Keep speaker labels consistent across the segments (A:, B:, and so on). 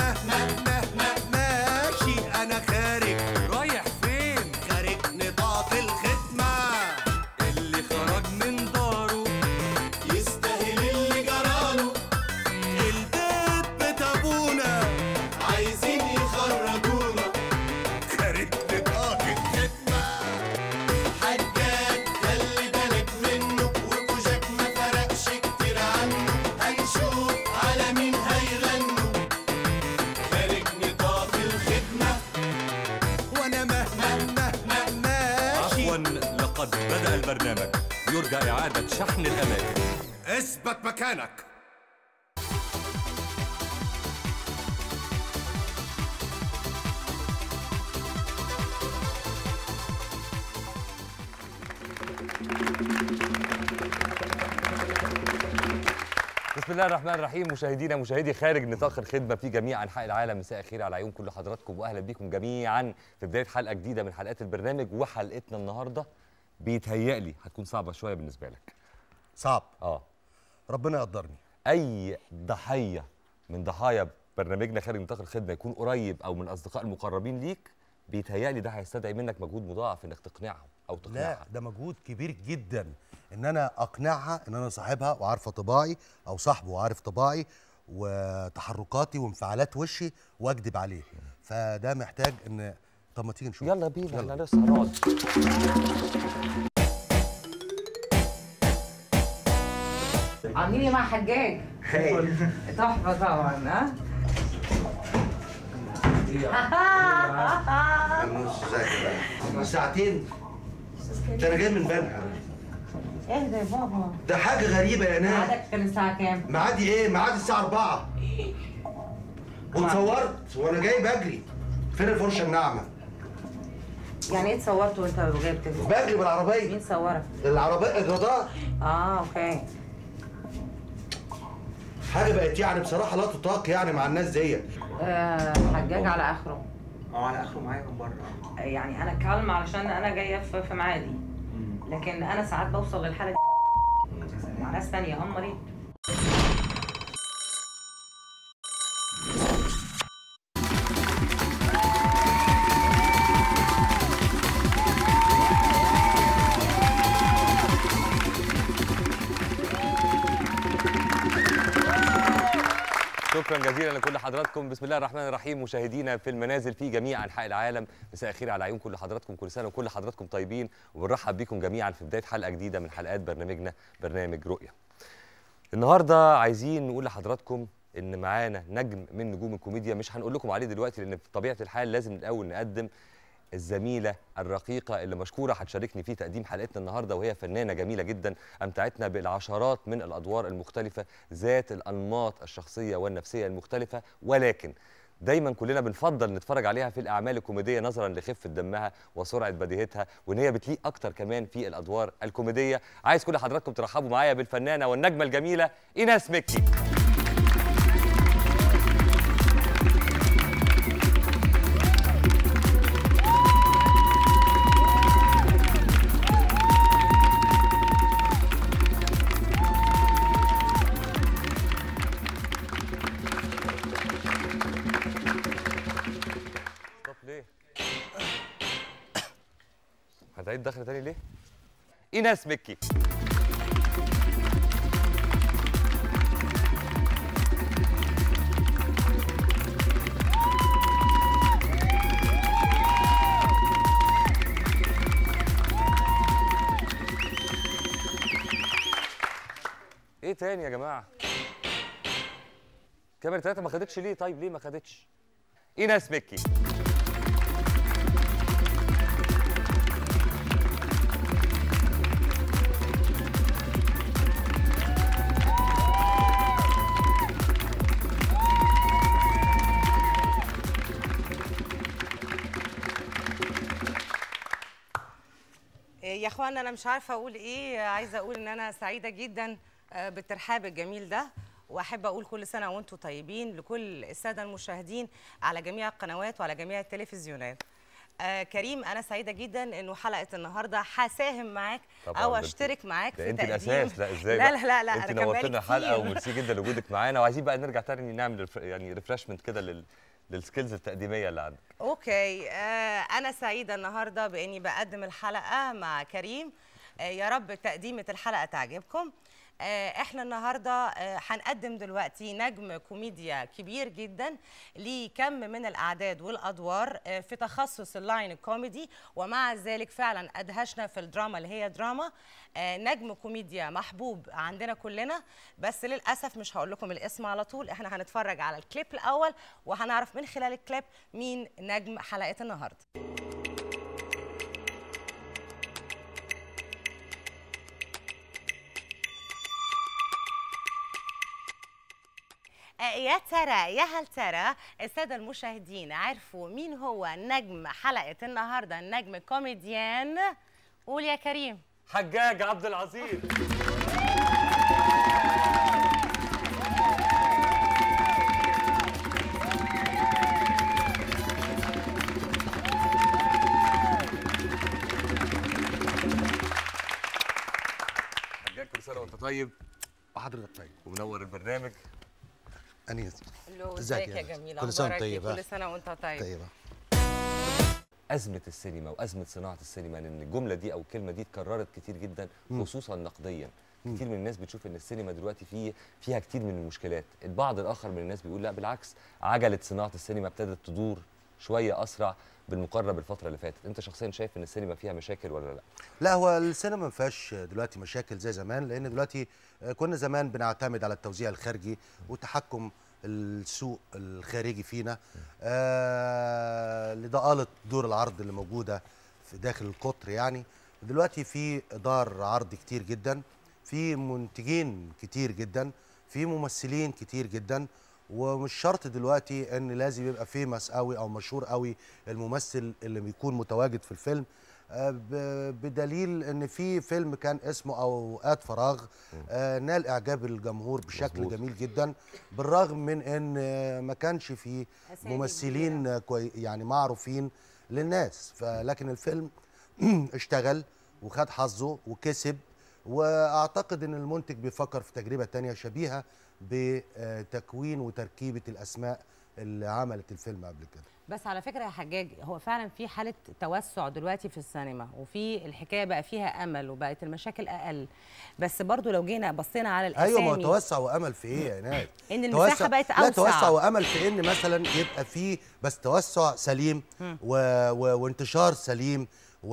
A: مه مه مه مه ماشي انا خارج
B: رايح فين
A: خارج نطاق الخدمة
B: اللي خرج من داره
A: يستاهل اللي جراله البيت بيت ابونا عايزين يخرجونا خارج نطاق الخدمة حجاج خلي بالك منه وكوجاك ما فرقش كتير عنه هنشوف على مين هيغنوا خارج نطاق الخدمة وانا مهما مهما ماشي
B: عفوا لقد بدأ البرنامج يرجى إعادة شحن الأماكن
A: اثبت مكانك
B: بسم الله الرحمن الرحيم مشاهدينا مشاهدي خارج نطاق الخدمه في جميع انحاء العالم مساء الخير على عيون كل حضراتكم واهلا بيكم جميعا في بدايه حلقه جديده من حلقات البرنامج وحلقتنا النهارده بيتهيألي هتكون صعبه شويه بالنسبه لك
A: صعب
B: اه
A: ربنا يقدرني
B: اي ضحيه من ضحايا برنامجنا خارج نطاق الخدمه يكون قريب او من الاصدقاء المقربين ليك بيتهيألي ده هيستدعي منك مجهود مضاعف انك تقنعهم او
A: لا
B: تقنعها
A: ده مجهود كبير جدا ان انا اقنعها ان انا صاحبها وعارفه طباعي او صاحبه وعارف طباعي وتحركاتي وانفعالات وشي واكذب عليه فده محتاج ان طب ما تيجي نشوف
B: يلا بينا
A: يلا.
B: احنا لسه هنقعد
C: عاملين ايه مع حجاج؟ تحفة طبعا ها؟
A: نص ساعه ساعتين ده انا جاي من بنها
C: اهدى يا بابا
A: ده حاجه غريبه يا ناس
C: ميعادك كان الساعة كام؟
A: معادي ايه معادي الساعه 4 واتصورت وانا جاي بجري فين الفرشه الناعمه
C: يعني ايه اتصورت وانت جاي بتجري؟
A: بجري بالعربيه
C: مين صورك؟
A: العربيه الرادار
C: اه اوكي
A: حاجه بقت يعني بصراحه لا تطاق يعني مع الناس ديت
C: آه حجاج على اخره
D: اه على اخره معايا من بره
C: آه، يعني انا كالم علشان انا جاية في في ميعادي لكن انا ساعات بوصل للحالة دي مع ناس تانية هم مريض
B: شكرا جزيلا لكل حضراتكم بسم الله الرحمن الرحيم مشاهدينا في المنازل في جميع انحاء العالم مساء الخير على عيون كل حضراتكم كل سنه وكل حضراتكم طيبين وبنرحب بيكم جميعا في بدايه حلقه جديده من حلقات برنامجنا برنامج رؤيه النهارده عايزين نقول لحضراتكم ان معانا نجم من نجوم الكوميديا مش هنقول لكم عليه دلوقتي لان في طبيعه الحال لازم الاول نقدم الزميله الرقيقه اللي مشكوره هتشاركني في تقديم حلقتنا النهارده وهي فنانه جميله جدا امتعتنا بالعشرات من الادوار المختلفه ذات الانماط الشخصيه والنفسيه المختلفه ولكن دايما كلنا بنفضل نتفرج عليها في الاعمال الكوميديه نظرا لخفه دمها وسرعه بديهتها وان هي بتليق اكتر كمان في الادوار الكوميديه عايز كل حضراتكم ترحبوا معايا بالفنانه والنجمه الجميله ايناس مكي طب ليه؟ هتعيد دخل تاني ليه؟ ايناس مكي ايه تاني يا جماعه؟ كاميرا ثلاثة ما خدتش ليه؟ طيب ليه ما خدتش؟ ايناس مكي
E: يا اخوانا انا مش عارفه اقول ايه عايزه اقول ان انا سعيده جدا آه، بالترحاب الجميل ده واحب اقول كل سنه وانتم طيبين لكل الساده المشاهدين على جميع القنوات وعلى جميع التلفزيونات آه كريم انا سعيده جدا انه حلقه النهارده هساهم معاك
B: طبعاً،
E: او
B: ده أنت-
E: اشترك معاك
B: ده
E: في
B: انت
E: تقديم
B: الاساس لا ازاي
E: لا
B: بقى؟
E: لا لا, لا
B: انت
E: أنا كان
B: نورتنا
E: بقالي
B: الحلقه
E: كتير.
B: وميرسي جدا لوجودك معانا وعايزين بقى نرجع تاني نعمل ريف- يعني ريفرشمنت كده لل للسكيلز التقديميه اللي عندك
E: اوكي آه انا سعيده النهارده باني بقدم الحلقه مع كريم آه يا رب تقديمه الحلقه تعجبكم آه احنا النهارده آه هنقدم دلوقتي نجم كوميديا كبير جدا ليه كم من الاعداد والادوار آه في تخصص اللاين الكوميدي ومع ذلك فعلا ادهشنا في الدراما اللي هي دراما آه نجم كوميديا محبوب عندنا كلنا بس للاسف مش هقول لكم الاسم على طول احنا هنتفرج على الكليب الاول وهنعرف من خلال الكليب مين نجم حلقه النهارده آه، يا ترى يا هل ترى الساده المشاهدين عرفوا مين هو نجم حلقه النهارده النجم كوميديان قول يا كريم
B: حجاج عبد العظيم حجاج كل سنه وانت طيب
A: وحضرتك طيب
B: ومنور البرنامج
A: انيس
E: لو
A: ازيك
E: ازيك
A: يا
E: يا
A: باشا؟
E: جميل
A: كل سنة
E: أخبارك إيه؟
A: طيب، ها؟
E: كل سنه وانت طيب
A: طيبه
B: ازمه السينما وازمه صناعه السينما لان الجمله دي او الكلمه دي اتكررت كتير جدا خصوصا نقديا كتير من الناس بتشوف ان السينما دلوقتي فيه فيها كتير من المشكلات البعض الاخر من الناس بيقول لا بالعكس عجله صناعه السينما ابتدت تدور شويه اسرع بالمقارنه بالفتره اللي فاتت انت شخصيا شايف ان السينما فيها مشاكل ولا لا
A: لا هو السينما ما فيهاش دلوقتي مشاكل زي زمان لان دلوقتي آه، كنا زمان بنعتمد على التوزيع الخارجي وتحكم السوق الخارجي فينا آه لضآلة دور العرض اللي موجوده في داخل القطر يعني دلوقتي في دار عرض كتير جدا في منتجين كتير جدا في ممثلين كتير جدا ومش شرط دلوقتي ان لازم يبقى فيمس قوي او مشهور قوي الممثل اللي بيكون متواجد في الفيلم آه، ب- بدليل ان في فيلم كان اسمه اوقات فراغ آه، نال اعجاب الجمهور بشكل
B: مظبوط.
A: جميل جدا بالرغم من ان آه، ما كانش فيه
E: أسامي
A: ممثلين آه، كوي يعني معروفين للناس فلكن الفيلم اشتغل وخد حظه وكسب واعتقد ان المنتج بيفكر في تجربه تانية شبيهه بتكوين وتركيبه الاسماء اللي عملت الفيلم قبل كده
E: بس على فكره يا حجاج هو فعلا في حاله توسع دلوقتي في السينما وفي الحكايه بقى فيها امل وبقت المشاكل اقل بس برضو لو جينا بصينا على الاسامي
A: ايوه ما هو توسع وامل في ايه يا ناس
E: إن المساحة
A: توسع-
E: بقت
A: لا
E: أوسع.
A: توسع وامل في ان مثلا يبقى في بس توسع سليم و... و... وانتشار سليم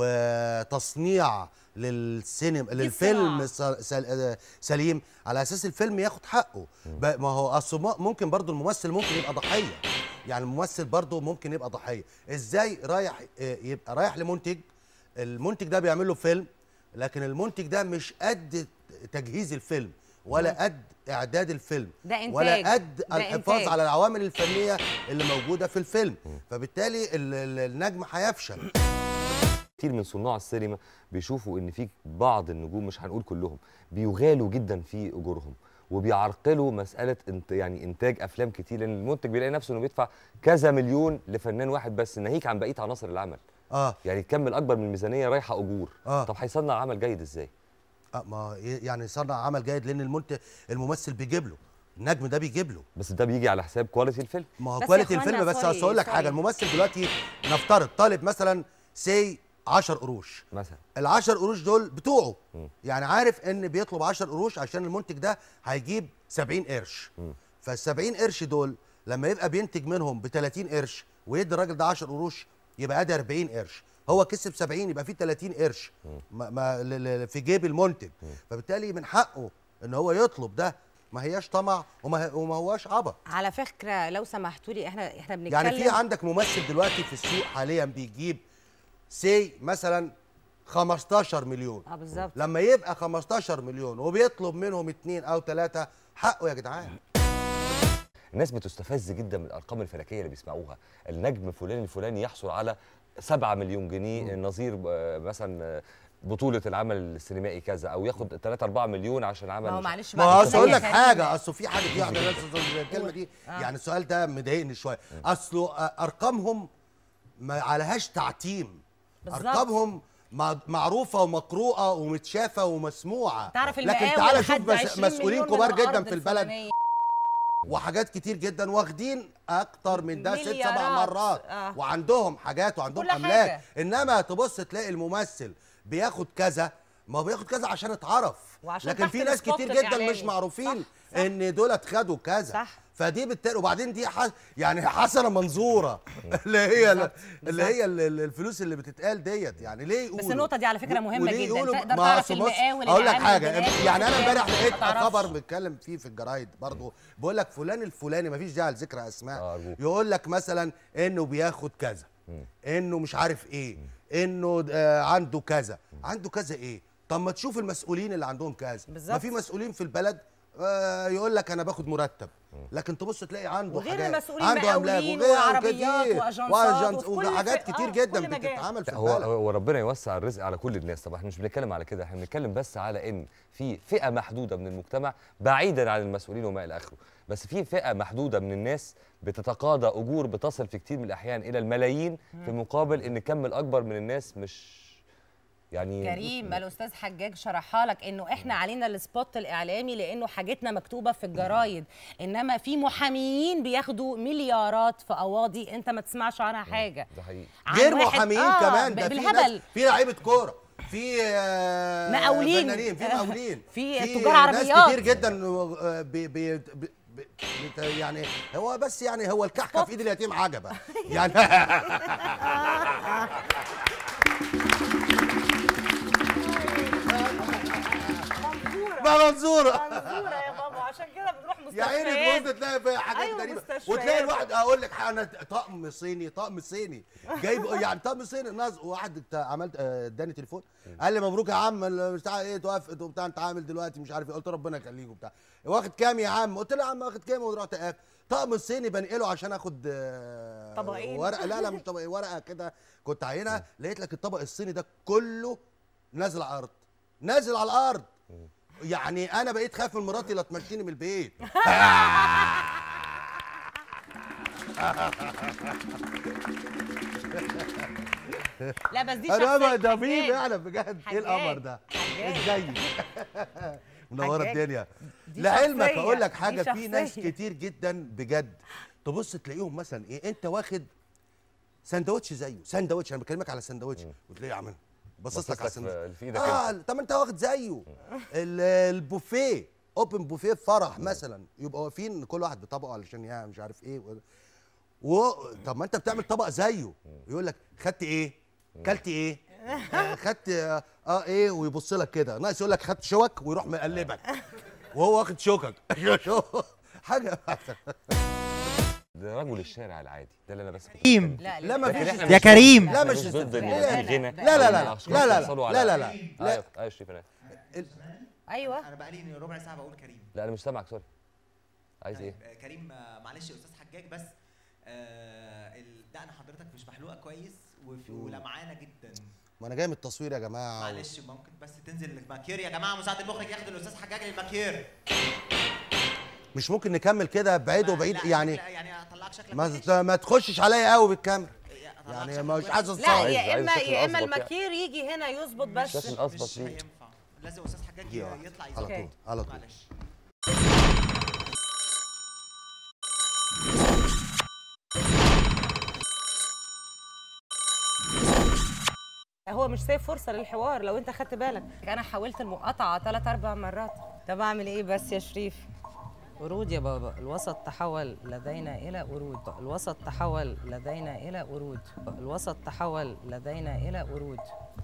A: وتصنيع للسينما للفيلم س... سل... سليم على اساس الفيلم ياخد حقه ب... ما هو اصل م- ممكن برضو الممثل ممكن يبقى ضحيه يعني الممثل برضو ممكن يبقى ضحيه ازاي رايح آه، يبقى رايح لمنتج المنتج ده بيعمل له فيلم لكن المنتج ده مش قد تجهيز الفيلم ولا قد اعداد الفيلم
E: ده إنتاج.
A: ولا قد
E: ده
A: الحفاظ
E: إنتاج.
A: على العوامل الفنيه اللي موجوده في الفيلم فبالتالي ال- ال- النجم هيفشل
B: كتير من صناع السينما بيشوفوا ان في بعض النجوم مش هنقول كلهم بيغالوا جدا في اجورهم وبيعرقلوا مساله انت يعني انتاج افلام كتير لان المنتج بيلاقي نفسه انه بيدفع كذا مليون لفنان واحد بس ناهيك عن بقيه عناصر العمل
A: اه
B: يعني الكم الاكبر من الميزانيه رايحه اجور
A: آه.
B: طب هيصنع عمل جيد ازاي
A: آه، ما ي- يعني صنع عمل جيد لان المنتج الممثل بيجيب له النجم ده بيجيب له
B: بس ده بيجي على حساب كواليتي الفيلم
A: ما هو
E: بس يا
A: كواليتي
E: إخوانا،
A: الفيلم بس
E: سوري،
A: أصل اقول لك
E: سوري.
A: حاجه الممثل دلوقتي نفترض طالب مثلا سي 10 قروش
B: مثلا
A: ال 10 قروش دول بتوعه يعني عارف ان بيطلب 10 قروش عشان المنتج ده هيجيب 70 قرش فال 70 قرش دول لما يبقى بينتج منهم ب 30 قرش ويدي الراجل ده 10 قروش يبقى ادي 40 قرش هو كسب 70 يبقى في 30 قرش ما ما ل- ل- في جيب المنتج فبالتالي من حقه ان هو يطلب ده ما هياش طمع وما هي- وما هواش عبط
E: على فكره لو سمحتوا لي احنا احنا بنتكلم
A: يعني في عندك ممثل دلوقتي في السوق حاليا بيجيب سي مثلا 15 مليون
E: اه بالظبط
A: لما يبقى 15 مليون وبيطلب منهم اتنين او ثلاثة حقه يا جدعان
B: الناس بتستفز جدا من الارقام الفلكيه اللي بيسمعوها النجم فلان الفلاني يحصل على 7 مليون جنيه نظير آه، مثلا آه، بطوله العمل السينمائي كذا او ياخد 3 4 مليون عشان عمل
E: ما هو
B: مش-
E: معلش
A: ما
E: بعد
A: هو
E: كده
A: اصل اقول
E: يا
A: لك
E: كريم.
A: حاجه اصل في حاجه في واحده بس الكلمه دي يعني السؤال ده مضايقني شويه اصله آه، ارقامهم ما عليهاش تعتيم
E: بالظبط.
A: ارقامهم مع- معروفه ومقروءه ومتشافه ومسموعه
E: تعرف
A: لكن
E: المقاول
A: تعالى شوف
E: لحد
A: مس-
E: 20
A: مسؤولين
E: مليون
A: كبار
E: من
A: جدا
E: الأرض
A: في البلد
E: الفلانية.
A: وحاجات كتير جدا واخدين اكتر من ده ست سبع
E: مليارات.
A: مرات
E: آه.
A: وعندهم حاجات وعندهم
E: كل
A: املاك
E: حاجة.
A: انما تبص تلاقي الممثل بياخد كذا ما هو بياخد كذا عشان اتعرف
E: وعشان
A: لكن
E: تحت
A: في ناس
E: السبوت
A: كتير جدا
E: الإعلامي.
A: مش معروفين
E: صح، صح.
A: ان دولت خدوا كذا
E: صح.
A: فدي بالتالي وبعدين دي ح... يعني حسنه منظوره اللي هي اللي هي ال- ال- الفلوس اللي بتتقال ديت يعني ليه يقولوا
E: بس النقطة دي على فكرة مهمة
A: وليه
E: جدا.
A: يقولوا
E: تقدر
A: ما
E: تعرف
A: أصل بص،
E: المقاول
A: اقول لك
E: اللي عامل
A: حاجه
E: البناء
A: يعني انا
E: والكلام
A: امبارح
E: ما
A: لقيت
E: تعرفش.
A: خبر بيتكلم فيه في الجرايد برضه بيقول لك فلان الفلاني مفيش داعي لذكر اسماء
B: آه، أرجوك.
A: يقول لك مثلا انه بياخد كذا انه مش عارف ايه انه آه عنده كذا عنده كذا ايه طب ما تشوف المسؤولين اللي عندهم كذا ما
E: بالظبط.
A: في مسؤولين في البلد آه يقول لك انا باخد مرتب لكن تبص تلاقي عنده
E: وغير
A: حاجات
E: المسؤولين
A: عنده املاك
E: مقاولين
A: وغير
E: وعربيات
A: كتير
E: وأجنسات
A: وأجنس-
E: وفي كل
A: وحاجات
E: في-
A: كتير
E: آه،
A: جدا
E: كل مجال.
A: بتتعمل في
B: هو
A: البلد
B: هو ربنا يوسع الرزق على كل الناس طبعا احنا مش بنتكلم على كده احنا بنتكلم بس على ان في فئه محدوده من المجتمع بعيدا عن المسؤولين وما الى اخره بس في فئه محدوده من الناس بتتقاضى اجور بتصل في كتير من الاحيان الى الملايين في مقابل ان الكم الاكبر من الناس مش يعني
E: كريم ما الاستاذ حجاج شرحها لك انه احنا علينا السبوت الاعلامي لانه حاجتنا مكتوبه في الجرايد انما في محاميين بياخدوا مليارات في قواضي انت ما تسمعش عنها حاجه
B: ده حقيقي
E: عن
A: غير
E: واحد-
A: محامين
E: آه،
A: كمان
E: ب-
A: ده في
E: بالهبل
A: ناس في لعيبه كوره في آه،
E: مقاولين.
A: فنانين في مقاولين
E: في تجار
A: ناس
E: عربيات.
A: كتير جدا آه، بي بي بي بي بت- يعني هو بس يعني هو الكحكه في ايد اليتيم عجبه يعني ما منظوره
E: منظوره يا بابا عشان كده بنروح
A: يا عيني تبص تلاقي فيها حاجات
E: أيوة،
A: غريبه
E: مستشفيات.
A: وتلاقي الواحد اقول لك انا طقم صيني طقم صيني جايب يعني طقم صيني ناس واحد بتاع- عملت آه، اداني تليفون قال لي مبروك يا عم ال- بتاع ايه توافقت وبتاع انت عامل دلوقتي مش عارف ايه قلت له ربنا يخليك وبتاع واخد كام يا عم قلت له يا عم واخد كام ورحت قاف طقم الصيني بنقله عشان اخد آه،
E: طبقين.
A: ورقه لا لا مش طبقين ورقه كده كنت عاينها لقيت لك الطبق الصيني ده كله نازل على الارض نازل على الارض يعني انا بقيت خايف من مراتي لا تمشيني من البيت
E: لا بس دي
A: انا
E: شخصيه
A: بقى ده في
E: حجاج.
A: فعلا بجد ايه القمر ده
E: حجاج.
A: ازاي منوره
E: حجاج.
A: الدنيا
E: دي
A: لعلمك
E: شخصية.
A: اقول لك
E: دي
A: حاجه في ناس
E: شخصية.
A: كتير جدا بجد تبص تلاقيهم مثلا ايه انت واخد سندوتش زيه سندوتش انا بكلمك على سندوتش وتلاقيه عامل باصص لك على
B: باصص لك في-
A: السندوتش
B: في إيدك
A: اه
B: أنت.
A: طب ما انت واخد زيه ال- البوفيه اوبن بوفيه في فرح مثلا يبقى واقفين كل واحد بطبقه علشان يعني مش عارف ايه و... و... طب ما انت بتعمل طبق زيه يقول لك خدت ايه كلت ايه آه خدت اه, آه ايه ويبص لك كده ناقص يقول لك خدت شوك ويروح مقلبك وهو واخد شوكك حاجه
B: ده رجل الشارع العادي ده اللي انا بس كنت
F: كريم.
B: بتكلم
E: لا
A: لا
E: لا
A: ما
B: لكن
A: فيش
B: احنا
F: يا
B: مش-
F: كريم.
A: لا
B: احنا
A: مش
B: مش ضد ان
A: لا،
B: يبقى
E: لا،
B: في غنى
E: لا،
A: لا، لا،
B: وإن
A: لا،
B: الأشخاص
A: لا، لا،
B: يحصلوا على-
A: لا، لا، لا، لا.
B: ايوه ايوه شريف انا
E: ايوه
D: انا بقالي ربع ساعه بقول كريم
B: لا انا مش سامعك سوري عايز ايه
D: طيب، آه، كريم آه، معلش يا استاذ حجاج بس آه، ال- دقن حضرتك مش محلوقه كويس وفي- ولمعانه جدا
A: ما انا جاي من التصوير يا جماعه
D: معلش ممكن بس تنزل الماكير يا جماعه مساعد المخرج ياخد الاستاذ حجاج للماكير
A: مش ممكن نكمل كده بعيد
D: ما-
A: وبعيد
D: لا،
A: يعني
D: لا، يعني اطلعك شكلك
A: ما
D: وحش.
A: ما تخشش عليا قوي بالكاميرا
D: يا- أطلعك
A: يعني
D: شكلك
A: مش
D: وحش.
A: عايز
E: لا
A: اتصور
B: عايز-
E: يا
B: عايز
E: اما
B: شكل
E: يا اما
B: أظبط يعني.
E: الماكير يجي هنا يظبط بس
B: شكل اظبط
D: مش
B: ليه
D: هينفع لازم استاذ حجاج
A: دي واحدة.
D: يطلع
A: على
D: يظبط
A: طول على طول
D: معلش
E: هو مش سايب فرصه للحوار لو انت خدت بالك انا حاولت المقاطعه ثلاث اربع مرات طب اعمل ايه بس يا شريف ورود يا بابا الوسط تحول لدينا الى ورود الوسط تحول لدينا الى ورود الوسط تحول لدينا الى ورود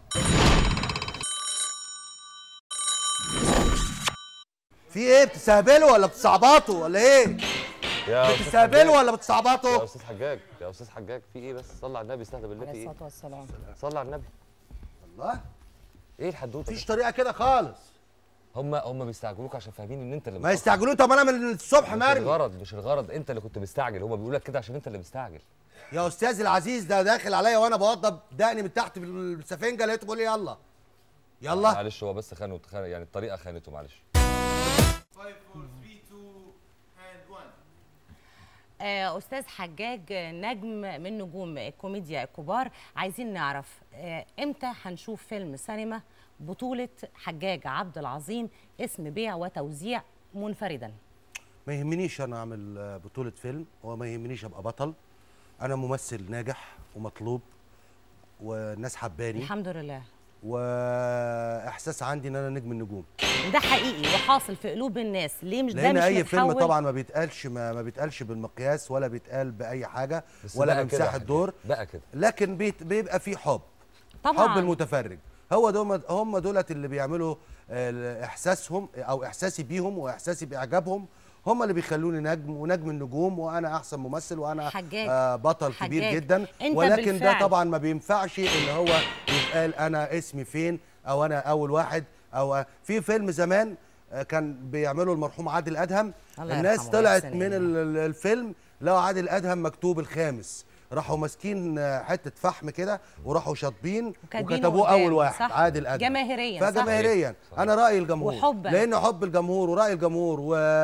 A: في ايه بتستهبلوا ولا بتصعبطوا ولا ايه
B: يا أستاذ
A: بتستهبلوا
B: حجاج.
A: ولا
B: يا
A: بتصعبطوا
B: استاذ حجاج يا استاذ حجاج في ايه بس صلى على النبي استهدى بالله في
E: عليه
B: ايه
E: الصلاه والسلام
B: صلى على النبي
A: الله
B: ايه الحدوته
A: مفيش
B: دي؟
A: طريقه كده خالص
B: هم هم بيستعجلوك عشان فاهمين ان انت اللي
A: ما
B: مقصر.
A: يستعجلون طب انا من الصبح
B: مش
A: مرمي
B: الغرض مش الغرض انت اللي كنت مستعجل هم بيقولوا لك كده عشان انت اللي مستعجل
A: يا استاذي العزيز ده داخل عليا وانا بوضب دقني من تحت بالسفنجه لقيته بيقول لي يلا يلا
B: معلش هو بس خانه خان يعني الطريقه خانته معلش
E: آه، استاذ حجاج آه، نجم من نجوم الكوميديا الكبار عايزين نعرف آه، امتى هنشوف فيلم سينما بطوله حجاج عبد العظيم اسم بيع وتوزيع منفردا
A: ما يهمنيش انا اعمل آه، بطوله فيلم وما يهمنيش ابقى بطل انا ممثل ناجح ومطلوب والناس حباني
E: الحمد لله
A: واحساس عندي ان انا نجم النجوم
E: ده حقيقي وحاصل في قلوب الناس ليه مش ده
A: لان
E: مش
A: اي فيلم
E: متحول؟
A: طبعا ما بيتقالش ما, ما بيتقالش بالمقياس ولا بيتقال باي حاجه
B: بس
A: ولا
B: بقى كده يا
A: بمساحه
B: حاج.
A: دور
B: بقى كده
A: لكن بيت بيبقى فيه حب
E: طبعا
A: حب المتفرج هو دول هم دولت اللي بيعملوا آه، احساسهم او احساسي بيهم واحساسي باعجابهم هم اللي بيخلوني نجم ونجم النجوم وانا احسن ممثل وانا
E: حجاج.
A: آه بطل كبير
E: حجاج.
A: جدا
E: أنت
A: ولكن
E: بالفعل.
A: ده طبعا ما بينفعش ان هو يتقال انا اسمي فين او انا اول واحد او في فيلم زمان آه، كان بيعمله المرحوم عادل ادهم
E: الله
A: الناس
E: يرحمه
A: طلعت
E: ويحسن
A: من
E: إليه.
A: ال- ال- الفيلم لقوا عادل ادهم مكتوب الخامس راحوا ماسكين آه، حته فحم كده وراحوا شاطبين
E: وكاتبينه
A: وكتبوه
E: قدام،
A: اول واحد
E: صح؟
A: عادل ادهم
E: جماهيرياً، صح؟
A: فجماهيريا انا راي الجمهور
E: وحباً.
A: لان حب الجمهور وراي الجمهور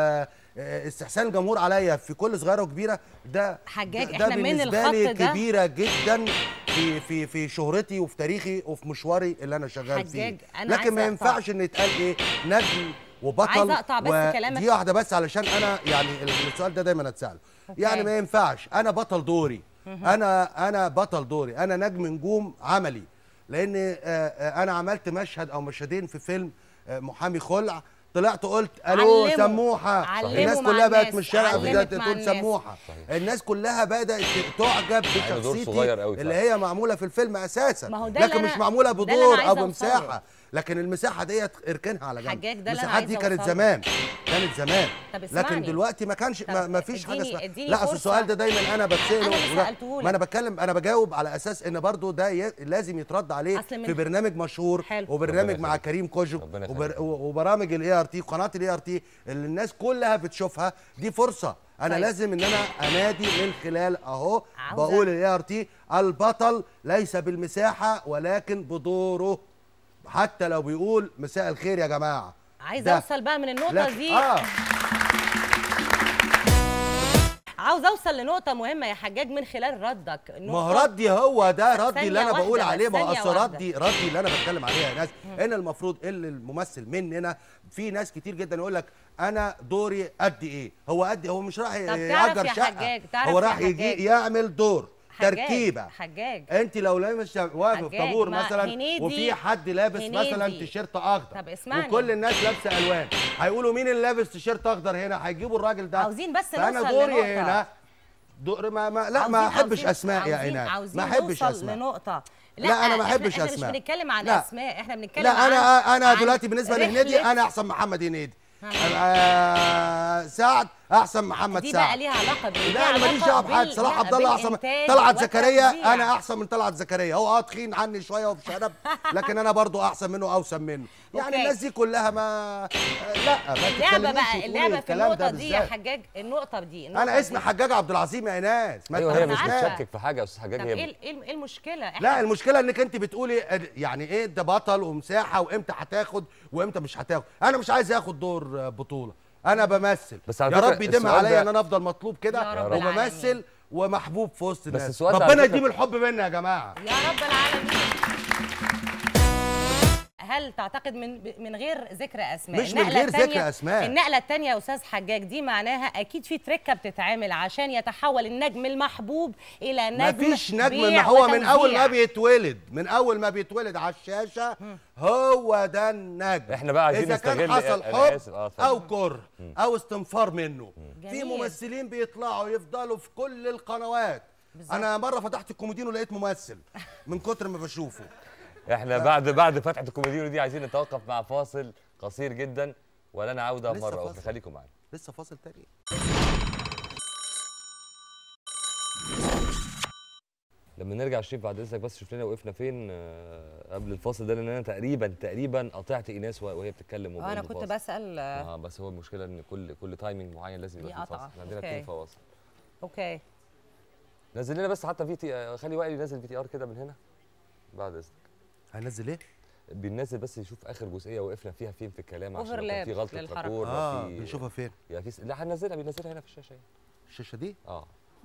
A: واستحسان الجمهور عليا في كل صغيره وكبيره ده
E: حجاج،
A: ده- ده
E: إحنا من
A: بالنسبه لي
E: الخط ده-
A: كبيره جدا في في في شهرتي وفي تاريخي وفي مشواري اللي انا شغال فيه
E: حجاج، أنا
A: لكن ما
E: عايزة أقطع.
A: ينفعش ان يتقال ايه نجم وبطل
E: عايزة أقطع بس
A: و-
E: كلامك.
A: دي واحده بس علشان انا يعني السؤال ده دايما اتساله
E: أوكي.
A: يعني ما ينفعش انا بطل دوري انا انا بطل دوري انا نجم نجوم عملي لان آه، آه، انا عملت مشهد او مشهدين في فيلم آه، محامي خلع طلعت قلت الو
E: علموا.
A: سموحه
E: علموا
A: الناس
E: مع
A: كلها بقت
E: الناس.
A: من الشارع
E: علمت
A: بدات
E: مع
A: تقول
E: الناس.
A: سموحه
B: صحيح.
A: الناس كلها بدات تعجب
B: مع إنه دور
A: بشخصيتي
B: صغير قوي
A: اللي
B: صح.
A: هي معموله في الفيلم اساسا
E: ما هو ده اللي
A: لكن
E: أنا-
A: مش معموله
E: ده اللي أنا
A: بدور او
E: عايزة أوصله.
A: بمساحه لكن المساحه ديت اركنها على جنب
E: حجاج، ده اللي أنا
A: المساحات دي
E: عايزة
A: كانت
E: أوصله.
A: زمان كانت زمان
E: طب
A: لكن
E: اسمعني.
A: دلوقتي ما كانش ما,
E: طب
A: ما فيش حاجه
E: اديني-
A: اسمها
E: اديني
A: لا اصل
E: فرصة.
A: السؤال ده دايما انا بتساله
E: أنا اللي
A: ولا-
E: سألتهولك.
A: ما انا بتكلم انا بجاوب على اساس ان برضو ده ي... لازم يترد عليه
E: أصل من-
A: في برنامج مشهور
E: حلو.
A: وبرنامج
B: ربنا
A: مع
B: يخليك.
A: كريم كوجو
B: ربنا
A: وبر...
B: يخليك.
A: وبرامج الاي ار تي قناه الاي ار تي اللي الناس كلها بتشوفها دي فرصه انا
E: طيب.
A: لازم ان انا انادي من خلال اهو
E: عاوزة-
A: بقول الاي ار تي البطل ليس بالمساحه ولكن بدوره حتى لو بيقول مساء الخير يا جماعه
E: عايزه
A: ده.
E: اوصل بقى من النقطه
A: لكن-
E: دي
A: اه
E: عاوز اوصل لنقطه مهمه يا حجاج من خلال ردك
A: ما هو ردي هو ده ردي اللي انا
E: ثانية
A: بقول
E: واحدة
A: عليه
E: بس،
A: ما هو
E: ثانية
A: اصل
E: واحدة.
A: ردي ردي اللي انا بتكلم عليها يا ناس ان المفروض ان الممثل مننا في ناس كتير جدا يقول لك انا دوري قد ايه هو قد هو مش راح
E: تعرف
A: يأجر
E: يا
A: شقه
E: حجاج، تعرف
A: هو
E: يا
A: راح
E: حجاج.
A: يجي يعمل دور
E: حجاج،
A: تركيبه
E: حجاج
A: انت لو لابس واقف في
E: حجاج،
A: طابور
E: ما
A: مثلا
E: هنيدي-
A: وفي حد لابس مثلا
E: هنيدي.
A: تيشيرت اخضر
E: طب اسمعني.
A: وكل الناس لابسه الوان هيقولوا مين اللي لابس تيشيرت اخضر هنا هيجيبوا الراجل ده
E: عاوزين بس
A: فانا
E: نوصل
A: دوري
E: لنقطة.
A: هنا دور ما, ما لا
E: عاوزين-
A: ما احبش
E: عاوزين-
A: اسماء يا
E: عاوزين-
A: ايناس
E: عاوزين
A: ما احبش
E: نوصل
A: اسماء
E: لنقطه
A: لا، أنا ما
E: إحنا-
A: أحبش
E: احنا
A: أسماء.
E: مش بنتكلم عن
A: لا.
E: اسماء احنا بنتكلم
A: لا
E: عن
A: انا انا
E: عن
A: دلوقتي بالنسبه لهنيدي
E: رحلة-
A: انا احسن محمد هنيدي آه سعد احسن محمد
E: دي بقى
A: سعد
E: ليها علاقه بايه؟
A: لا انا
E: ليها
A: ماليش
E: علاقة
A: دعوه بحد
E: بال-
A: صلاح
E: لا،
A: عبد الله احسن
E: بالإنتاج
A: طلعت زكريا
E: والتوزيع.
A: انا احسن من طلعت زكريا هو اه تخين عني شويه وبشنب لكن انا برضو احسن منه اوسم منه يعني
E: أوكي.
A: الناس دي كلها ما لا ما
E: اللعبه
A: تتكلميش
E: بقى
A: وتقولي
E: اللعبه في
A: الكلام ده
E: النقطه دي يا
A: بالذات.
E: حجاج النقطه دي النقطة
A: انا اسمي
E: دي.
A: حجاج عبد العظيم يا ايناس ما
B: ايوه هي
E: أنا
B: مش
E: عارفة.
B: بتشكك في حاجه يا استاذ حجاج
E: طب
B: هي
E: ايه ايه إيه المشكله؟ إحنا-
A: لا المشكله انك انت بتقولي يعني ايه ده بطل ومساحه وامتى هتاخد وامتى مش هتاخد انا مش عايز اخد دور بطوله انا بمثل
B: بس على
A: يا
B: فكرة
A: رب يديم
B: السؤال
A: عليا
B: ده-
A: ان انا افضل مطلوب
E: يا
A: كده
E: رب
A: وبمثل
E: العالمين.
A: ومحبوب في وسط الناس
B: السؤال ده على
A: ربنا
B: فكرة-
A: يديم الحب منا يا جماعه
E: يا رب العالمين هل تعتقد من من غير ذكر اسماء
A: مش من
E: النقلة
A: غير
E: التانية-
A: ذكر أسماء.
E: النقله الثانيه يا استاذ حجاج دي معناها اكيد في تركه بتتعمل عشان يتحول النجم المحبوب الى نجم
A: مفيش نجم
E: بيع
A: ما هو من اول
E: وتوزيع.
A: ما بيتولد من اول ما بيتولد على الشاشه هو ده النجم
B: إحنا بقى عايزين
A: اذا كان
B: نستغل-
A: حصل
B: أنا
A: حب
B: آسف، آه، اتفضل.
A: او كره او استنفار منه في
E: جميل.
A: ممثلين بيطلعوا يفضلوا في كل القنوات انا مره فتحت الكومودينو لقيت ممثل من كتر ما بشوفه
B: احنا بعد بعد فتحه الكوميديون دي عايزين نتوقف مع فاصل قصير جدا ولنا عوده
A: لسه
B: مره اخرى
A: فاصل.
B: خليكم معانا
A: لسه فاصل تاني
B: لما نرجع شريف بعد اذنك بس شوف لنا وقفنا فين آه، قبل الفاصل ده لان انا تقريبا تقريبا قطعت ايناس وهي بتتكلم
E: آه،
B: وبقول
E: انا
B: له
E: كنت
B: فاصل.
E: بسال آه،
B: اه بس هو المشكله ان كل كل تايمنج معين لازم يبقى
E: دي
B: فيه
E: قطعة.
B: فاصل احنا عندنا
E: أوكي.
B: اتنين فواصل
E: اوكي
B: نزل لنا بس حتى في تي... آه، خلي وائل ينزل في تي ار كده من هنا بعد اذنك
A: هنزل ايه
B: بننزل بس يشوف اخر جزئيه وقفنا فيها فين في الكلام عشان لو كان
E: Overlap
B: في غلطه
E: للحركة.
B: ركور لو
A: اه
B: في
A: بنشوفها فين
B: يا في س- لا هننزلها بننزلها هنا في الشاشه يعني
A: الشاشه دي
B: اه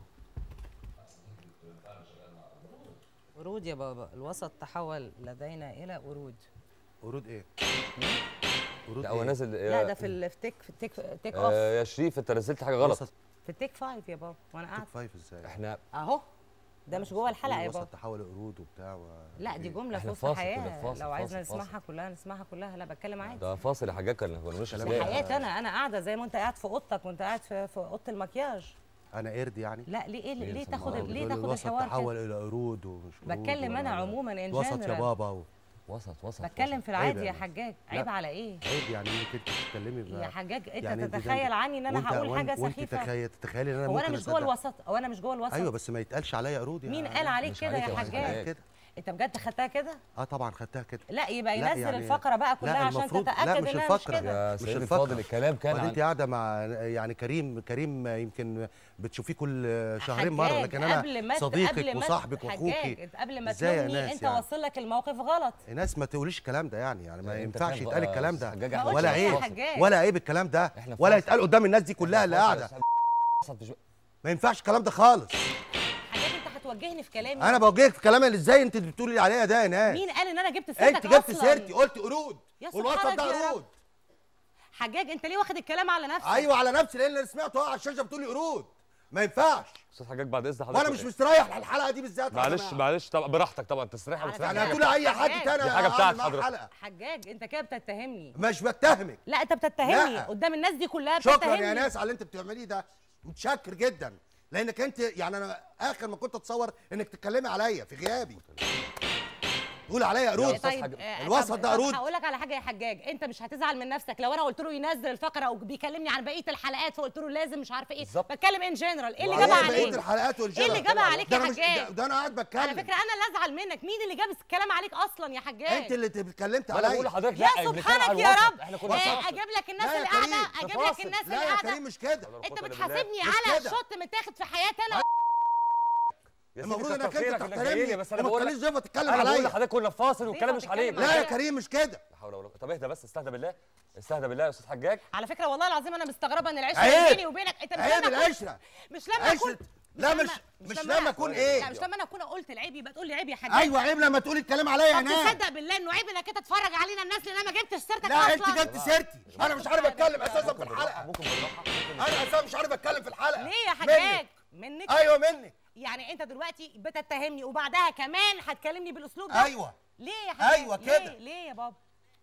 E: ورود يا بابا الوسط تحول لدينا الى ورود
A: ورود ايه ورود
B: لا هو
A: إيه؟
B: نازل
E: لا ده في ال- في تيك في التيك تيك اوف
B: آه يا شريف انت نزلت حاجه غلط
A: وسط
E: في التيك فايف يا بابا وانا قاعد
A: توب فايف ازاي
B: احنا
E: اهو ده مش جوه الحلقه يا
A: وسط
E: بابا
A: تحول قرود وبتاع و...
E: لا دي جمله في
B: إحنا
E: وسط
B: فاصل، كنا
E: حياه
B: فاصل،
E: لو عايزنا
B: فاصل، فاصل.
E: نسمعها كلها نسمعها كلها لا بتكلم عادي
B: ده فاصل يا حاجات كنا كنا مش
A: كلام
E: دي
A: لا.
E: حياتي انا انا قاعده زي ما انت قاعد في اوضتك وانت قاعد في في اوضه المكياج
A: انا قرد يعني
E: لا ليه إيه
B: مين
E: ليه
B: سمعها؟
E: تاخد ليه
A: بتقول
E: تاخد
A: الوسط
E: الحوار
A: تحول
E: كده
A: الى قرود ومش قرود
E: بتكلم أنا
A: ولا-
E: عموماً in
A: وسط يا
E: general.
A: بابا و...
B: وسط وسط
E: بتكلم
B: وسط.
E: في
A: عيب
E: العادي يا
A: يعني.
E: حجاج
A: لا.
E: عيب على ايه
A: عيب يعني انك انت تتكلمي ب-
E: يا حجاج انت
A: يعني انت
E: تتخيل
A: ده-
E: عني ان انا
A: وانت-
E: هقول
A: وانت-
E: حاجه
A: وانت
E: سخيفه
A: تخيل تتخيلي ان انا
E: هو
A: ممكن
E: انا مش جوه
A: أصدق.
E: الوسط هو انا مش جوه الوسط
A: ايوه بس ما يتقالش عليا قرود
E: مين
A: يعني.
E: قال عليك
B: مش
E: كده
B: عليك
E: يا
B: يا
E: حجاج
B: حجاج.
A: كده
E: انت بجد خدتها كده
A: اه طبعا خدتها كده
E: لا يبقى
A: لا
E: ينزل
A: يعني-
E: الفقره بقى كلها
A: لا
E: عشان
A: المفروض-
E: تتاكد
A: لا مش
E: انها مش
A: الفقرة.
E: كده
B: يا
A: مش
B: سيدي
A: الفقرة.
B: الفاضل الكلام كان
A: وبعدين
B: عن
A: انت قاعده مع يعني كريم كريم يمكن بتشوفيه كل شهرين مره
E: حجاج،
A: لكن
E: قبل
A: انا
E: ما ت-
A: صديقك
E: قبل ما ت-
A: وصاحبك
E: حجاج،
A: واخوكي
E: انت قبل ما
A: ازاي يا
E: تلومني
A: ناس
E: انت
A: يعني؟
E: وصل لك الموقف غلط
A: ناس ما تقوليش الكلام ده يعني يعني ما
B: انت
A: ينفعش
B: فاهم
A: يتقال
B: بقى
A: الكلام
B: يا
A: ده
B: حجاج،
E: ما
B: احنا
E: قلتش
A: ولا
E: ليه يا
A: عيب
E: حجاج؟
A: ولا عيب الكلام ده
B: احنا في
A: ولا
B: فاصل.
A: يتقال قدام الناس دي كلها اللي قاعده
B: وسط في شوية.
A: ما ينفعش الكلام ده خالص
E: حاجات انت هتوجهني في كلامي
A: انا بوجهك في كلام اللي ازاي انت بتقولي عليا ده يا ناس
E: مين قال ان انا جبت سيرتك
A: انت جبت
E: أصلاً؟
A: سيرتي قلت قرود
E: يا
A: والوسط
E: سبحانك
A: ده
E: يا رب.
A: قرود
E: حجاج انت ليه واخد الكلام على نفسك
A: ايوه على نفسي لان انا سمعته اه على الشاشه بتقولي قرود ما ينفعش
B: استاذ حجاج بعد اذن حضرتك
A: وانا مش مستريح على الحلقه دي بالذات يا
B: معلش
A: جماعة.
B: معلش طبعا براحتك طبعا تستريح
E: على
B: ولا
E: فكرة
A: يعني
B: تستريح
A: هتقولي اي حد
E: حاجات.
A: تاني
B: دي حاجة
A: أعمل
B: بتاعت
A: معاه
B: حضرتك.
A: حلقة.
E: حجاج انت كده بتتهمني
A: مش بتهمك
E: لا انت بتتهمني
A: لا.
E: قدام الناس دي كلها
A: شكرا
E: بتتهمني
A: يا ناس على اللي انت بتعمليه ده متشكر جدا لانك انت يعني انا اخر ما كنت اتصور انك تتكلمي عليا في غيابي تقولي عليا قرود
B: أستاذ
E: طيب
B: حاج-
E: آه،
A: الوسط
E: طب-
A: ده
E: طب
A: قرود.
E: هقول لك على حاجه يا حجاج انت مش هتزعل من نفسك لو انا قلت له ينزل الفقره وبيكلمني عن بقيه الحلقات فقلت له لازم مش عارفه ايه
B: بالظبط.
E: بتكلم ان جنرال ايه اللي
A: وإيه
E: جابها
A: بقيه
E: عليك
A: الحلقات والجرى
E: ايه اللي جابها عليك
A: ده
E: يا
A: أنا مش-
E: حجاج
A: ده- ده انا قاعد بتكلم
E: على فكره انا اللي ازعل منك مين اللي جاب الكلام عليك اصلا يا حجاج
A: انت اللي اتكلمت
B: ما انا بقول
A: عليا
B: لحضرتك
E: يا
B: لا بنتكلم على
E: سبحانك يا
B: الوسط.
E: رب
B: احنا كنا
E: إيه،
B: فاصل.
E: اجيب لك الناس
A: لا يا
E: اللي قاعده
A: كريم،
E: اجيب لك
B: فاصل.
E: الناس اللي
A: لا يا
E: قاعده
A: كريم مش كده
E: انت
B: بالله.
E: بتحاسبني
A: مش
E: على
A: كده.
E: شوت متاخد في حياتي انا
B: يا سيدي
A: المفروض
B: كتر
A: انك
B: خيرك
A: انت
B: انك
A: تحترمني
B: جايلي بس انا
A: وما
B: بقول
A: تخليش
B: لك
A: ضيفه تتكلم
B: انا بقول
A: عليا
B: لحضرتك كنا في فاصل والكلام مش عليك
E: بتتكلم
A: لا يا
E: عليا.
A: كريم مش كده
B: لا حول ولا قوه طب اهدى بس استهدى بالله استهدى بالله يا استاذ حجاج
E: على فكره والله العظيم انا مستغربه ان العشره
A: عيب.
E: اللي بيني وبينك انت مش
A: عيب
E: لما أكون-
A: العشرة.
E: مش لما اكون
A: عشرة. لا مش مش لما اكون ايه
E: لا مش لما انا اكون قلت العيب يبقى تقول لي عيب يا حاج
A: ايوه عيب لما تقولي الكلام عليا يا
E: طب
A: ناس
E: تصدق بالله انه عيب انك انت تتفرج علينا الناس لان انا ما جبتش سيرتك
A: لا انت
E: اصلا
A: جبت سيرتي انا مش عارف اتكلم اساسا في الحلقه
B: ممكن بالراحه ممكن
A: انا اساسا مش عارف اتكلم في الحلقه
E: ليه يا
A: منك.
E: حجاج منك
A: ايوه منك
E: يعني انت دلوقتي بتتهمني وبعدها كمان هتكلمني بالاسلوب ده
A: ايوه
E: ليه يا حجاج
A: أيوة
E: ليه؟
A: كده.
E: ليه يا بابا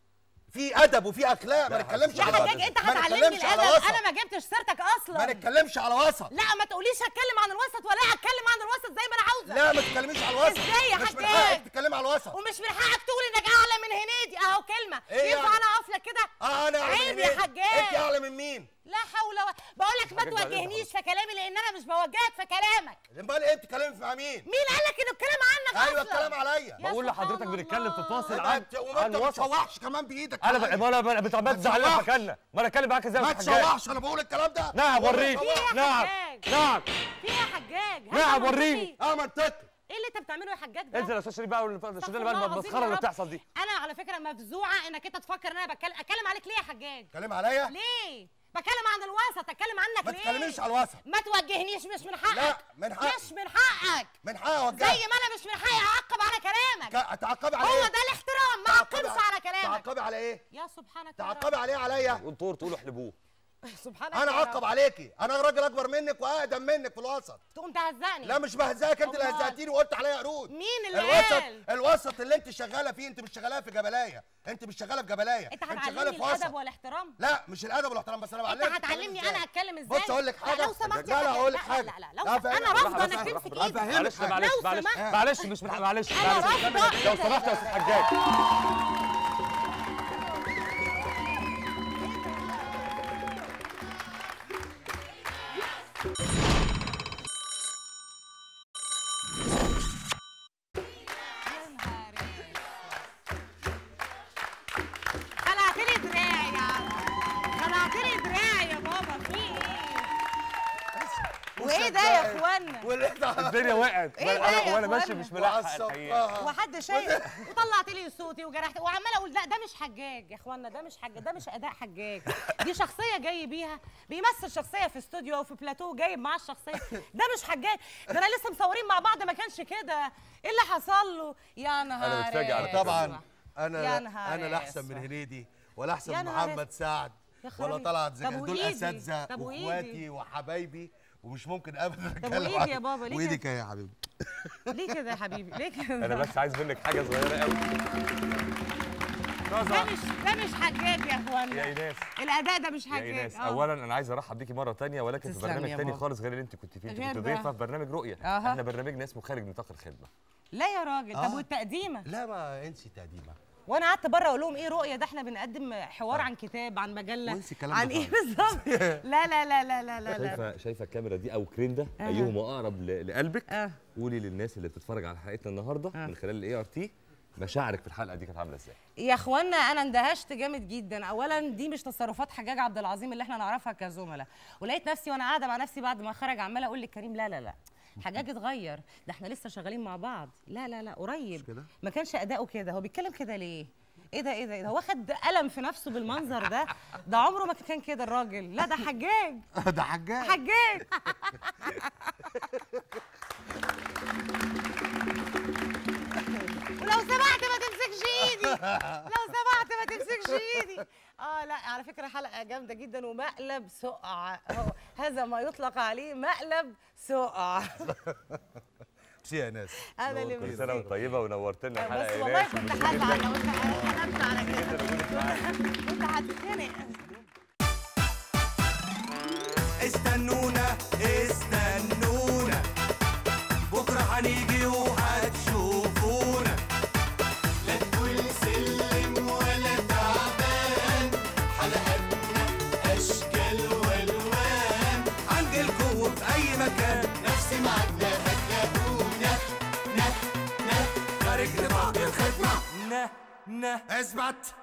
A: في ادب وفي اخلاق ما
B: لا،
A: نتكلمش
E: يا
A: على
E: حجاج انت
A: ما
E: هتعلمني
A: نتكلمش على
E: الادب
A: وسط
E: انا ما جبتش سيرتك
A: ما
E: اصلا
A: نتكلمش على وسط
E: لا ما تقوليش هتكلم عن الوسط ولا هتكلم عن الوسط زي ما انا عاوزه
A: لا ما تتكلميش على الوسط
E: ازاي يا
A: مش من
E: حجاج؟
A: حقك تتكلمي على الوسط
E: ومش من حقك تقول انك اعلى من هنيدي اهو كلمه
A: إيه
E: ينفع
A: يعني؟
E: انا اقف لك كده
A: اه انا أعلى
E: عيب
A: من
E: يا
A: مين؟
E: حجاج.
A: انت اعلى من مين
E: لا حول ولا بقول لك ما
B: حاجة بعدين
E: توجهنيش في كلامي لان انا مش بوجهك في كلامك
A: امال ايه بتتكلمي مع مين
E: مين قال لك انه الكلام عنك
A: ايوه
E: اصلا
A: الكلام عليا
E: يا
B: بقول لحضرتك
E: سبحان
B: بنتكلم في
E: الله.
B: فاصل
A: يبقى
B: عن
A: انت وما
B: عن
A: انت
B: الوسط
A: بتشوحش كمان بايدك
B: انا
A: عليا.
B: ب... ما انا ب- بت-
A: ما
B: بتزعل لك
A: تشوحش.
B: مكاننا ما انا اتكلم معاك ازاي يا
A: ما
B: أستاذ حجاج
A: تشوحش انا بقول الكلام ده
B: نعم
A: بقول
B: وريني
A: لك
E: يا
B: نعم
E: حجاج؟
B: نعم
E: في ايه يا حجاج هذا
B: نعم،
E: منطقي.
B: وريني.
A: اه منطقي
E: ايه اللي انت بتعمله يا حجاج ده
B: انزل يا استاذ شريف بقى والشغل
E: استغفر
B: بقى
E: الله العظيم
B: المسخره
E: يا
B: اللي
E: رب.
B: بتحصل دي
E: انا على فكره مفزوعه انك انت تفكر ان انا بتكلم اتكلم عليك ليه يا حجاج
A: تتكلم عليا
E: ليه بتكلم عن الوسط اتكلم عنك
A: ما
E: ليه
A: تتكلميش على الوسط
E: ما توجهنيش مش من حقك
A: لا، من حقي.
E: مش من حقك
A: من حقي اوجهك
E: زي ما انا مش من حقي اعقب على كلامك
A: ك- تعقبي على
E: هو
A: ايه
E: ده الاحترام ما
A: تعقبي
E: اعقبش على كلامك
A: تعقبي على ايه
E: يا سبحانك يا
A: تعقبي
E: رب
A: عليه عليا
B: قول طور تقولوا احلبوه
E: سبحانك
A: انا
E: يا
A: اعقب
E: رب.
A: عليكي انا راجل اكبر منك واقدم منك في الوسط
E: تقوم تهزقني
A: لا مش بهزقك انت اللي
E: أمال؟
A: هزقتيني وقلت عليا قرود
E: مين اللي
A: الوسط
E: قال؟
A: الوسط اللي انت شغاله فيه انت مش شغاله في جبلايه انت مش شغاله في جبلايه
E: انت
A: شغاله
E: هتعلمني
A: في وسط
E: الادب والاحترام
A: لا مش الادب والاحترام بس انا
E: انت
A: بعلمك
E: هتعلمني
A: تتكلمي
E: انا
A: ازاي.
E: اتكلم ازاي
A: بص اقول لك
E: لا،
A: حاجه
E: لو سمحت يا
A: لا لا
E: حاج.
A: اقول لك
E: لا،
A: حاجه
E: لا لا لو
A: لا،
E: سمحت انا
A: فاهمك.
E: رافضه
B: بالراحة،
E: انك
B: بالراحة،
E: تمسك
B: بالراحة.
E: ايدي
A: أفهمك
B: معلش
A: حاجة.
B: معلش
E: لو
B: معلش
E: سمحت.
B: معلش مش من حق- معلش
E: أنا
B: معلش
E: رافضة.
B: لو سمحت يا استاذ حجاج
E: خلعت لي دراعي يا عم خلعت لي دراعي يا بابا في ايه وايه ده يا اخوانا
A: وال
B: الدنيا وقعت
E: إيه
B: وانا
E: ده يا
B: أنا- وانا ماشي
E: إخوانا؟
B: مش ملاحق الحقيقه
A: وعصبتها
E: وحد شايف وطلعت لي صوتي وجرحت وعماله اقول لا ده مش حجاج يا اخوانا ده مش حجاج ده مش اداء حجاج دي شخصيه جاي بيها بيمثل شخصيه في استوديو او في بلاتو جايب معاه الشخصيه ده مش حجاج ده انا لسه مصورين مع بعض ما كانش كده ايه اللي حصل له يا نهار
B: متفاجئ على
E: أسود.
A: طبعا
E: يا
A: انا
E: نهار
A: انا لا احسن
E: أسود.
A: من هنيدي ولا احسن
E: يا
A: من
E: نهار
A: محمد
E: أسود.
A: سعد
E: يا خرابي.
A: ولا طلعت
E: طب
A: زكي دول
E: وإيدي؟
A: اساتذه
E: طب وإيدي؟
A: واخواتي وحبايبي ومش ممكن ابدا اتكلم
E: وإيدي
A: عن-
E: يا بابا؟ ليه
A: وايدي
E: كده؟
A: كده يا حبيبي
E: ليه كده يا حبيبي ليه كده
B: انا بس عايز منك حاجه صغيره قوي
E: ده مش ده مش حجاج يا
B: يا
E: اخوانا
B: ايناس
E: الاداء ده مش
B: يا
E: حجاج
B: ايناس
E: آه.
B: اولا انا عايز ارحب بيكي مره تانية ولكن في
E: تسلم
B: برنامج
E: يا
B: تاني
E: بابا.
B: خالص غير اللي انت كنت فيه انت
E: غير
B: كنت
E: ده.
B: ضيفه في برنامج رؤيه
E: أها.
B: احنا برنامجنا اسمه خارج نطاق الخدمه
E: لا يا راجل طب
A: آه.
E: والتقديمه
A: لا ما انسي تقديمه
E: وانا قعدت بره اقول لهم ايه رؤيه ده احنا بنقدم حوار عن كتاب عن مجله
A: وانسي الكلام
E: عن
A: ده
E: ايه
A: خالص.
E: بالظبط لا لا لا لا لا لا, لا.
B: شايفه شايفه الكاميرا دي او كريم ده
E: أها.
B: ايهما اقرب ل- لقلبك
E: آه.
B: قولي للناس اللي بتتفرج على حلقتنا النهارده
E: آه.
B: من خلال الاي ار تي مشاعرك في الحلقه دي كانت عامله ازاي
E: يا اخوانا انا اندهشت جامد جدا اولا دي مش تصرفات حجاج عبد العظيم اللي احنا نعرفها كزملاء ولقيت نفسي وانا قاعده مع نفسي بعد ما خرج عماله اقول لكريم لا لا لا حجاج اتغير ده احنا لسه شغالين مع بعض لا لا لا قريب
A: كده؟
E: ما كانش اداؤه كده هو بيتكلم كده ليه ايه ده ايه ده إيه ده هو واخد قلم في نفسه بالمنظر ده ده عمره ما كان كده الراجل لا ده حجاج
A: ده حجاج
E: حجاج ولو سمحت ما تمسكش ايدي لو سمحت ما تمسكش ايدي اه لا على فكره حلقه جامده جدا ومقلب سقع هو هذا ما يطلق عليه مقلب سقع
A: ميرسي يا ناس
E: انا اللي
B: كل سنه وانت طيبه ونورتنا الحلقه
E: بس
B: يا
E: والله
B: ايناس
E: كنت
B: وميرسي
E: هزعل
B: جداً.
E: لو انت حلمت على كده
B: جداً وجودك معانا.
E: كنت هتتخنق
F: استنونا استنونا بكرة هنيجي وهتشوفونا لا تقول سلم ولا تعبان حلقاتنا أشكال والوان عند الكون في أي مكان نفس ميعادنا هتلاقونا نه نه خارج نطاق الخدمة نه نه اثبت